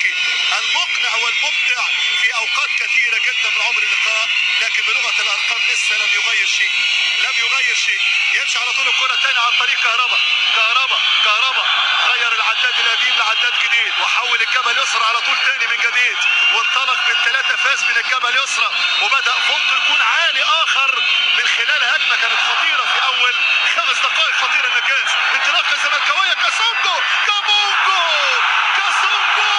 الزكي المقنع والمبدع في اوقات كثيره جدا من عمر اللقاء لكن بلغه الارقام لسه لم يغير شيء لم يغير شيء يمشي على طول الكره الثانيه عن طريق كهربا كهربا كهربا غير العداد القديم لعداد جديد وحول الجبل يسرى على طول ثاني من جديد وانطلق بالثلاثه فاز من الجبل يسرى وبدا فولته يكون عالي اخر من خلال هجمه كانت خطيره في اول خمس دقائق خطيره النجاز انطلاقه زملكاويه كاسونجو كابونجو كاسونجو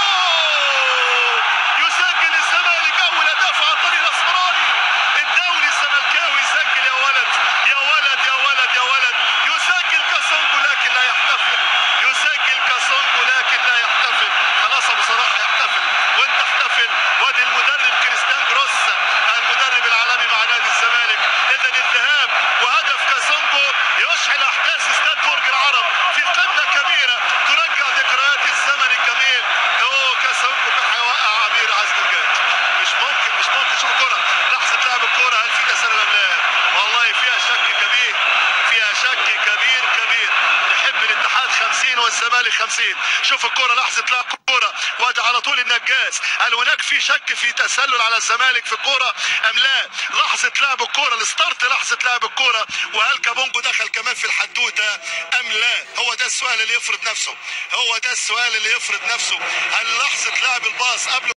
يسجل الزمالك اول هدف عن طريق الاسمراني الدوري الزملكاوي يسجل يا ولد يا ولد يا ولد يا ولد يسجل كاسونجو لكن لا يحتفل يسجل كاسونجو لكن لا يحتفل خلاص ابو صلاح يحتفل وانت احتفل وادي المدرب كريستيان جروس المدرب العالمي مع نادي الزمالك اذا الذهاب وهدف كاسونجو يشعل احداث استاد برج العرب في قمه كبيره ترجع ذكريات الزمن الجميل اوه كاسونجو كان هيوقع عمير عزم الجاي مش ممكن مش ممكن شوف الكره لحظه لعب الكره هل في تسلل ام لا والله فيها شك كبير فيها شك كبير كبير نحب الاتحاد 50 والزمالك 50 شوف الكره لحظه لعب كوره وادي على طول النجاز هل هناك في شك في تسلل على الزمالك في الكوره ام لا لحظه لعب الكوره الستارت لحظه لعب الكوره وهل كابونجو دخل كمان في الحدوته ام لا هو ده السؤال اللي يفرض نفسه هو ده السؤال اللي يفرض نفسه هل لحظه لعب الباص قبل